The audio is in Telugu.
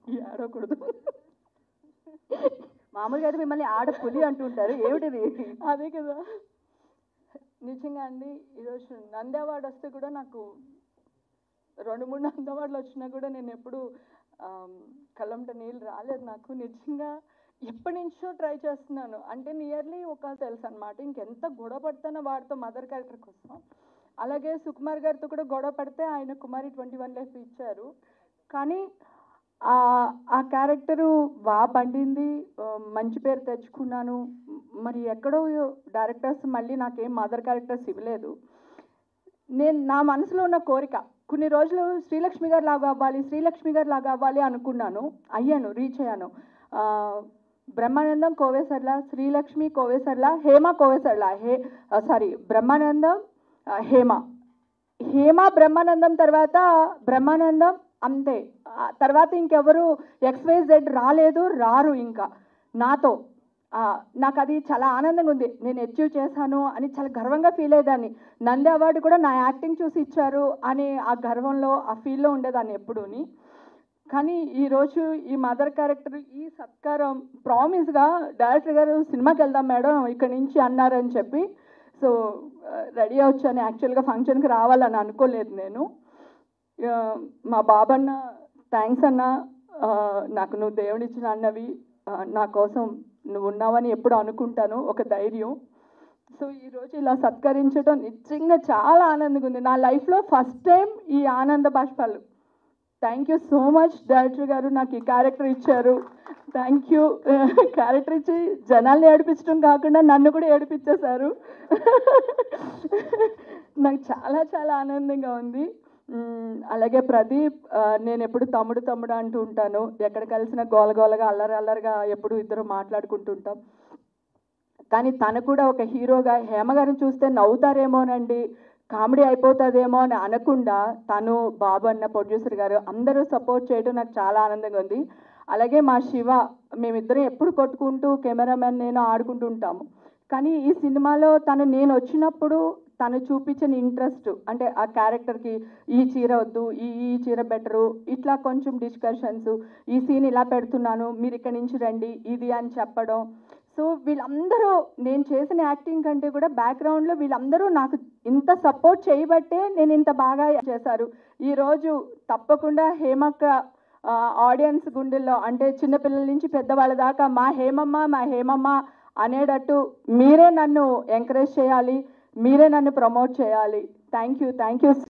ఏడకూడదు మామూలుగా అయితే మిమ్మల్ని ఆడ పులి అంటుంటారు ఏమిటిది అదే కదా నిజంగా అండి ఈరోజు నంది అవార్డు వస్తే కూడా నాకు రెండు మూడు నంది అవార్డులు వచ్చినా కూడా నేను ఎప్పుడు కళ్ళంట నీళ్ళు రాలేదు నాకు నిజంగా ఎప్పటి నుంచో ట్రై చేస్తున్నాను అంటే నియర్లీ ఒక తెలుసు అనమాట ఇంకెంత గొడవ పడతానో వాడితో మదర్ క్యారెక్టర్ కోసం అలాగే సుకుమార్ గారితో కూడా గొడవ పడితే ఆయన కుమారి ట్వంటీ వన్ లైఫ్ ఇచ్చారు కానీ ఆ ఆ క్యారెక్టరు బాగా పండింది ఆ, మంచి పేరు తెచ్చుకున్నాను మరి ఎక్కడో డైరెక్టర్స్ మళ్ళీ నాకేం మదర్ క్యారెక్టర్స్ ఇవ్వలేదు నేను నా మనసులో ఉన్న కోరిక కొన్ని రోజులు శ్రీలక్ష్మి గారు లాగా అవ్వాలి శ్రీలక్ష్మి గారు లాగా అవ్వాలి అనుకున్నాను అయ్యాను రీచ్ అయ్యాను ఆ, బ్రహ్మానందం కోవేసర్ల శ్రీలక్ష్మి కోవేసర్ల హేమ కోవేసర్ల హే సారీ బ్రహ్మానందం ఆ, హేమ హేమ బ్రహ్మానందం తర్వాత బ్రహ్మానందం అంతే ఆ తర్వాత ఇంకెవరు జెడ్ రాలేదు రారు ఇంకా నాతో ఆ, నాకు అది చాలా ఆనందంగా ఉంది నేను అచీవ్ చేశాను అని చాలా గర్వంగా ఫీల్ అయ్యేదాన్ని నంది అవార్డు కూడా నా యాక్టింగ్ చూసి ఇచ్చారు అని ఆ గర్వంలో ఆ ఫీల్లో ఉండేదాన్ని ఎప్పుడూని కానీ ఈరోజు ఈ మదర్ క్యారెక్టర్ ఈ సత్కారం ప్రామిస్గా డైరెక్టర్ గారు సినిమాకి వెళ్దాం మేడం ఇక్కడి నుంచి అన్నారని చెప్పి సో రెడీ వచ్చాను యాక్చువల్గా ఫంక్షన్కి రావాలని అనుకోలేదు నేను ఆ, మా బాబన్న థ్యాంక్స్ అన్న ఆ, నాకు నువ్వు దేవుడిచ్చిన అన్నవి ఆ, నా కోసం నువ్వు ఉన్నావని ఎప్పుడు అనుకుంటాను ఒక ధైర్యం సో ఈరోజు ఇలా సత్కరించడం నిజంగా చాలా ఆనందంగా ఉంది నా లైఫ్లో ఫస్ట్ టైం ఈ ఆనంద బాష్పాలు thank you so much director గారు నాకు ఈ క్యారెక్టర్ ఇచ్చారు థ్యాంక్ యూ క్యారెక్టర్ ఇచ్చి జనాల్ని ఏడిపించడం కాకుండా నన్ను కూడా ఏడిపించేశారు నాకు చాలా చాలా ఆనందంగా ఉంది మ్మ్, అలాగే ప్రదీప్ ఆ, నేను ఎప్పుడు తమ్ముడు తమ్ముడు అంటూ ఉంటాను ఎక్కడ కలిసిన గోలగోలగా అల్లరి అల్లరిగా ఎప్పుడు ఇద్దరు మాట్లాడుకుంటుంటాం కానీ తను కూడా ఒక హీరోగా హేమ గారిని చూస్తే నవ్వుతారేమోనండి కామెడీ అయిపోతుందేమో అని అనకుండా తను బాబు అన్న ప్రొడ్యూసర్ గారు అందరూ సపోర్ట్ చేయడం నాకు చాలా ఆనందంగా ఉంది అలాగే మా శివ మేమిద్దరం ఎప్పుడు కొట్టుకుంటూ కెమెరామెన్ నేను ఆడుకుంటూ ఉంటాము కానీ ఈ సినిమాలో తను నేను వచ్చినప్పుడు తను చూపించిన ఇంట్రెస్ట్ అంటే ఆ క్యారెక్టర్కి ఈ చీర వద్దు ఈ ఈ చీర బెటరు ఇట్లా కొంచెం డిస్కషన్స్ ఈ సీన్ ఇలా పెడుతున్నాను మీరు ఇక్కడి నుంచి రండి ఇది అని చెప్పడం సో వీళ్ళందరూ నేను చేసిన యాక్టింగ్ కంటే కూడా బ్యాక్గ్రౌండ్లో వీళ్ళందరూ నాకు ఇంత సపోర్ట్ చేయబట్టే నేను ఇంత బాగా చేశారు ఈరోజు తప్పకుండా హేమక్క ఆడియన్స్ గుండెల్లో అంటే చిన్నపిల్లల నుంచి పెద్దవాళ్ళ దాకా మా హేమమ్మ మా హేమమ్మ అనేటట్టు మీరే నన్ను ఎంకరేజ్ చేయాలి మీరే నన్ను ప్రమోట్ చేయాలి థ్యాంక్ యూ థ్యాంక్ యూ